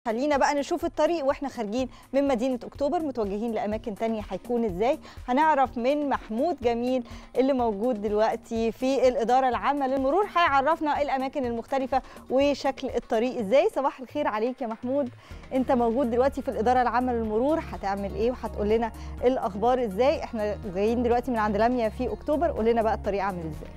خلينا بقى نشوف الطريق واحنا خارجين من مدينة اكتوبر متوجهين لاماكن تانية هيكون ازاي هنعرف من محمود جميل اللي موجود دلوقتي في الادارة العامة للمرور هيعرفنا الاماكن المختلفة وشكل الطريق ازاي صباح الخير عليك يا محمود انت موجود دلوقتي في الادارة العامة للمرور هتعمل ايه وهتقول لنا الاخبار ازاي احنا جايين دلوقتي من عند لميا في اكتوبر قول لنا بقى الطريق عامل ازاي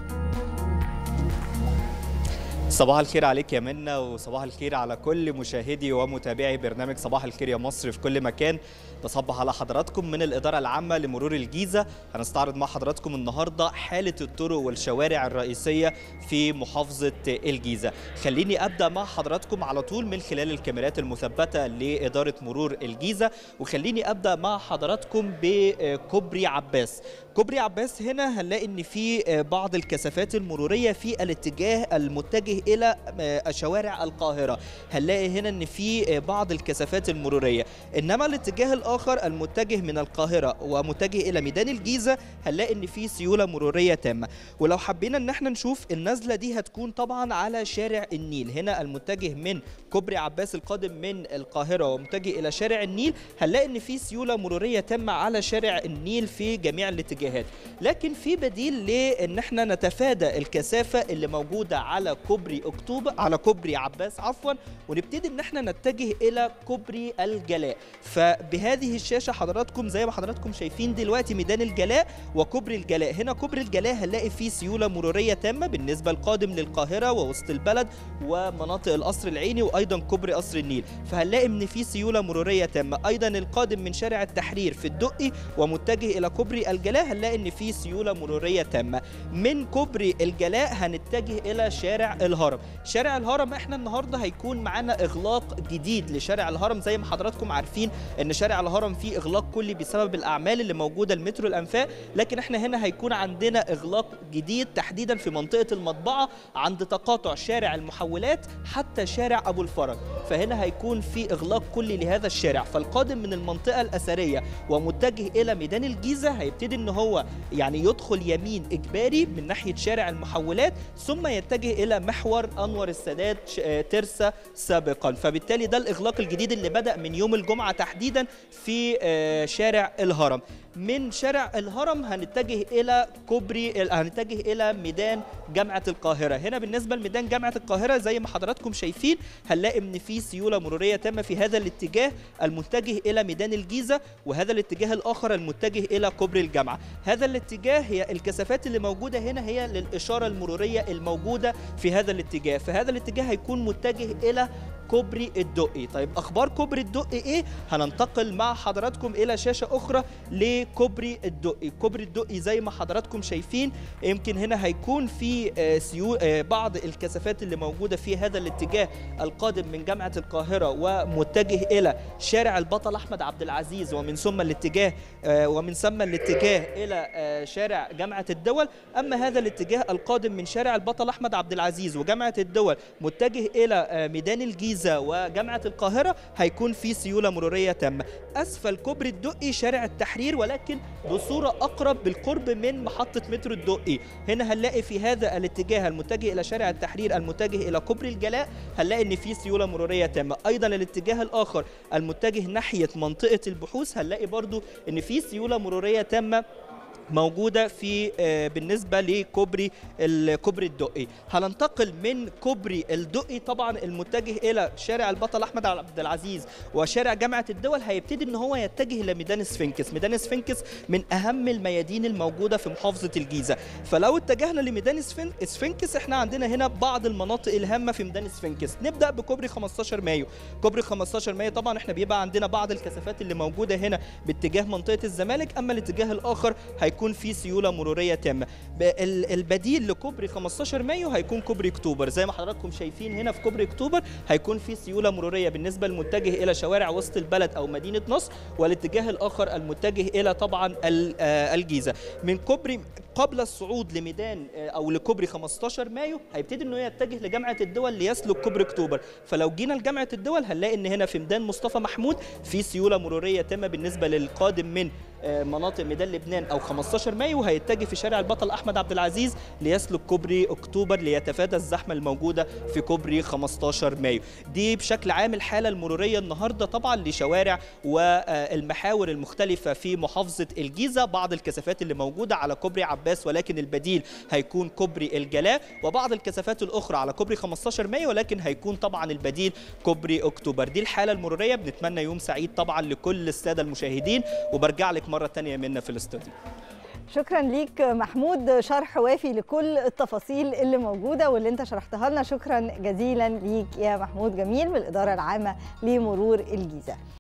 صباح الخير عليك يا منى وصباح الخير على كل مشاهدي ومتابعي برنامج صباح الخير يا مصر في كل مكان بصبح على حضراتكم من الإدارة العامة لمرور الجيزة هنستعرض مع حضراتكم النهاردة حالة الطرق والشوارع الرئيسية في محافظة الجيزة خليني أبدأ مع حضراتكم على طول من خلال الكاميرات المثبتة لإدارة مرور الجيزة وخليني أبدأ مع حضراتكم بكوبري عباس كوبري عباس هنا هنلاقي ان في بعض الكثافات المروريه في الاتجاه المتجه الى شوارع القاهره هنلاقي هنا ان في بعض الكثافات المروريه انما الاتجاه الاخر المتجه من القاهره ومتجه الى ميدان الجيزه هنلاقي ان في سيوله مروريه تامه ولو حبينا ان احنا نشوف النزله دي هتكون طبعا على شارع النيل هنا المتجه من كوبري عباس القادم من القاهره ومتجه الى شارع النيل هنلاقي ان في سيوله مروريه تامه على شارع النيل في جميع الاتجاهات لكن في بديل لان احنا نتفادى الكثافه اللي موجوده على كوبري اكتوبر على كوبري عباس عفوا ونبتدي ان احنا نتجه الى كوبري الجلاء فبهذه الشاشه حضراتكم زي ما حضراتكم شايفين دلوقتي ميدان الجلاء وكوبري الجلاء هنا كوبري الجلاء هنلاقي فيه سيوله مروريه تامه بالنسبه القادم للقاهره ووسط البلد ومناطق القصر العيني وايضا كوبري قصر النيل فهنلاقي ان في سيوله مروريه تامه ايضا القادم من شارع التحرير في الدقي ومتجه الى كوبري الجلاء هنلاقي ان في سيوله مروريه تامه من كوبري الجلاء هنتجه الى شارع الهرم شارع الهرم احنا النهارده هيكون معانا اغلاق جديد لشارع الهرم زي ما حضراتكم عارفين ان شارع الهرم فيه اغلاق كلي بسبب الاعمال اللي موجوده المترو الانفاق لكن احنا هنا هيكون عندنا اغلاق جديد تحديدا في منطقه المطبعه عند تقاطع شارع المحولات حتى شارع ابو الفرج فهنا هيكون في اغلاق كلي لهذا الشارع فالقادم من المنطقه الاثريه ومتجه الى ميدان الجيزه هيبتدي ان هو يعني يدخل يمين اجباري من ناحيه شارع المحولات ثم يتجه الى محور انور السادات ترسا سابقا فبالتالي ده الاغلاق الجديد اللي بدا من يوم الجمعه تحديدا في شارع الهرم من شارع الهرم هنتجه الى كوبري هنتجه الى ميدان جامعه القاهره هنا بالنسبه لميدان جامعه القاهره زي ما حضراتكم شايفين هنلاقي ان في سيوله مروريه تامه في هذا الاتجاه المتجه الى ميدان الجيزه وهذا الاتجاه الاخر المتجه الى كوبري الجامعه هذا الاتجاه هي الكثافات اللي موجوده هنا هي للاشاره المروريه الموجوده في هذا الاتجاه فهذا الاتجاه هيكون متجه الى كوبري الدقي طيب اخبار كوبري الدقي ايه هننتقل مع حضراتكم الى شاشه اخرى لكوبري الدقي كوبري الدقي زي ما حضراتكم شايفين يمكن هنا هيكون في سيو بعض الكثافات اللي موجوده في هذا الاتجاه القادم من جامعه القاهره ومتجه الى شارع البطل احمد عبد العزيز ومن ثم الاتجاه ومن ثم الاتجاه الى شارع جامعه الدول اما هذا الاتجاه القادم من شارع البطل احمد عبد العزيز وجامعه الدول متجه الى ميدان الجيزه الجيزة وجامعة القاهرة هيكون في سيولة مرورية تامة أسفل كوبري الدقي شارع التحرير ولكن بصورة أقرب بالقرب من محطة مترو الدقي هنا هنلاقي في هذا الاتجاه المتجه إلى شارع التحرير المتجه إلى كوبري الجلاء هنلاقي إن في سيولة مرورية تامة أيضا الاتجاه الآخر المتجه ناحية منطقة البحوث هنلاقي برضو إن في سيولة مرورية تامة موجودة في بالنسبة لكوبري الكوبري الدقي هننتقل من كوبري الدقي طبعا المتجه إلى شارع البطل أحمد عبد العزيز وشارع جامعة الدول هيبتدي إن هو يتجه لميدان سفنكس ميدان سفنكس من أهم الميادين الموجودة في محافظة الجيزة فلو اتجهنا لميدان سفنكس احنا عندنا هنا بعض المناطق الهامة في ميدان سفنكس نبدأ بكوبري 15 مايو كوبري 15 مايو طبعا احنا بيبقى عندنا بعض الكثافات اللي موجودة هنا باتجاه منطقة الزمالك أما الاتجاه الآخر هيكون هيكون في سيوله مروريه تامه البديل لكوبري 15 مايو هيكون كوبري اكتوبر زي ما حضراتكم شايفين هنا في كوبري اكتوبر هيكون في سيوله مروريه بالنسبه للمتجه الى شوارع وسط البلد او مدينه نصر والاتجاه الاخر المتجه الى طبعا الجيزه من كوبري قبل الصعود لميدان او لكوبري 15 مايو هيبتدي انه يتجه لجامعه الدول ليسلك كوبري اكتوبر فلو جينا لجامعه الدول هنلاقي ان هنا في ميدان مصطفى محمود في سيوله مروريه تامه بالنسبه للقادم من مناطق ميدان لبنان او 15 مايو هيتجه في شارع البطل احمد عبد العزيز ليسلك كوبري اكتوبر ليتفادى الزحمه الموجوده في كوبري 15 مايو دي بشكل عام الحاله المروريه النهارده طبعا لشوارع والمحاور المختلفه في محافظه الجيزه بعض الكثافات اللي موجوده على كوبري عباس ولكن البديل هيكون كوبري الجلاء وبعض الكثافات الاخرى على كوبري 15 مايو ولكن هيكون طبعا البديل كوبري اكتوبر دي الحاله المروريه بنتمنى يوم سعيد طبعا لكل الساده المشاهدين وبرجع لك مره ثانيه منا في الاستوديو شكرا ليك محمود شرح وافي لكل التفاصيل اللي موجوده واللي انت شرحتها لنا شكرا جزيلا ليك يا محمود جميل من الاداره العامه لمرور الجيزه